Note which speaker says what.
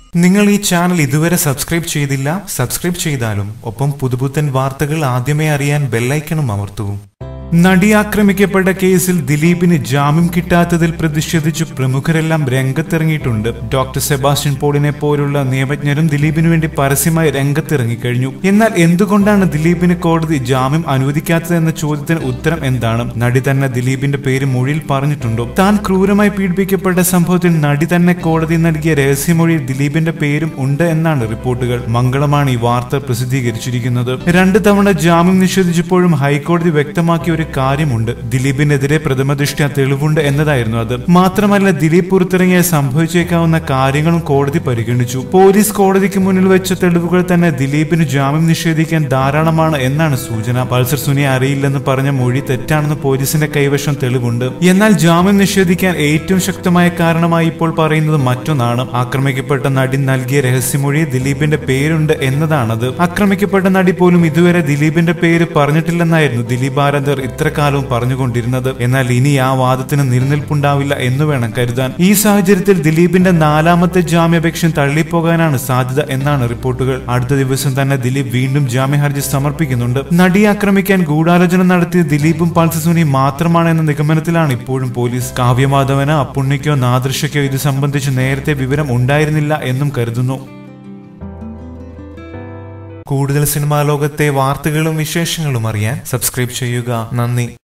Speaker 1: നിങ്ങൾ ഈ ചാനൽ ഇതുവരെ സബ്സ്ക്രൈബ് ചെയ്തില്ല സബ്സ്ക്രൈബ് ചെയ്താലും ഒപ്പം പുതുപുത്തൻ വാർത്തകൾ ആദ്യമേ അറിയാൻ ബെല്ലൈക്കണും അമർത്തൂ നടി ആക്രമിക്കപ്പെട്ട കേസിൽ ദിലീപിന് ജാമ്യം കിട്ടാത്തതിൽ പ്രതിഷേധിച്ച് പ്രമുഖരെല്ലാം രംഗത്തിറങ്ങിയിട്ടുണ്ട് ഡോക്ടർ സെബാസ്റ്റ്യൻ പോളിനെ പോലുള്ള നിയമജ്ഞരും ദിലീപിന് വേണ്ടി പരസ്യമായി രംഗത്തിറങ്ങിക്കഴിഞ്ഞു എന്നാൽ എന്തുകൊണ്ടാണ് ദിലീപിന് കോടതി ജാമ്യം അനുവദിക്കാത്തതെന്ന ചോദ്യത്തിന് ഉത്തരം എന്താണ് നടി തന്നെ ദിലീപിന്റെ പേര് മൊഴിയിൽ പറഞ്ഞിട്ടുണ്ടോ താൻ ക്രൂരമായി പീഡിപ്പിക്കപ്പെട്ട സംഭവത്തിൽ നടി തന്നെ കോടതി നൽകിയ രഹസ്യമൊഴിയിൽ ദിലീപിന്റെ പേരും ഉണ്ട് എന്നാണ് റിപ്പോർട്ടുകൾ മംഗളമാണ് ഈ വാർത്ത പ്രസിദ്ധീകരിച്ചിരിക്കുന്നത് രണ്ട് തവണ ജാമ്യം നിഷേധിച്ചപ്പോഴും ഹൈക്കോടതി വ്യക്തമാക്കിയ ഒരു കാര്യമുണ്ട് ദിലീപിനെതിരെ പ്രഥമദൃഷ്ട്യാ തെളിവുണ്ട് എന്നതായിരുന്നു അത് മാത്രമല്ല ദിലീപ് പുറത്തിറങ്ങിയ സംഭവിച്ചേക്കാവുന്ന കാര്യങ്ങളും കോടതി പരിഗണിച്ചു പോലീസ് കോടതിക്ക് മുന്നിൽ വെച്ച തെളിവുകൾ തന്നെ ദിലീപിന് ജാമ്യം നിഷേധിക്കാൻ ധാരാളമാണ് എന്നാണ് സൂചന പൾസർ സുനിയെ അറിയില്ലെന്ന് പറഞ്ഞ മൊഴി തെറ്റാണെന്ന് പോലീസിന്റെ കൈവശം തെളിവുണ്ട് എന്നാൽ ജാമ്യം നിഷേധിക്കാൻ ഏറ്റവും ശക്തമായ കാരണമായി ഇപ്പോൾ പറയുന്നത് മറ്റൊന്നാണ് ആക്രമിക്കപ്പെട്ട നടി നൽകിയ രഹസ്യമൊഴി ദിലീപിന്റെ പേരുണ്ട് എന്നതാണത് ആക്രമിക്കപ്പെട്ട നടി പോലും ഇതുവരെ ദിലീപിന്റെ പേര് പറഞ്ഞിട്ടില്ലെന്നായിരുന്നു ദിലീപ് ആരാധകർ ഇത്രകാലവും പറഞ്ഞുകൊണ്ടിരുന്നത് എന്നാൽ ഇനി ആ വാദത്തിന് നിലനിൽപ്പുണ്ടാവില്ല എന്ന് വേണം കരുതാൻ ഈ സാഹചര്യത്തിൽ ദിലീപിന്റെ നാലാമത്തെ ജാമ്യാപേക്ഷ തള്ളിപ്പോകാനാണ് സാധ്യത എന്നാണ് റിപ്പോർട്ടുകൾ അടുത്ത ദിവസം തന്നെ ദിലീപ് വീണ്ടും ജാമ്യ ഹർജി സമർപ്പിക്കുന്നുണ്ട് നടിയെ ആക്രമിക്കാൻ ഗൂഢാലോചന നടത്തിയ ദിലീപും പൾസസുനി മാത്രമാണ് എന്ന നിഗമനത്തിലാണ് ഇപ്പോഴും പോലീസ് കാവ്യമാധവന് അപ്പുണ്ണിക്കോ നാദൃശയ്ക്കോ ഇത് സംബന്ധിച്ച് നേരത്തെ വിവരം ഉണ്ടായിരുന്നില്ല എന്നും കരുതുന്നു കൂടുതൽ സിനിമാ ലോകത്തെ വാർത്തകളും വിശേഷങ്ങളും അറിയാൻ സബ്സ്ക്രൈബ് ചെയ്യുക നന്ദി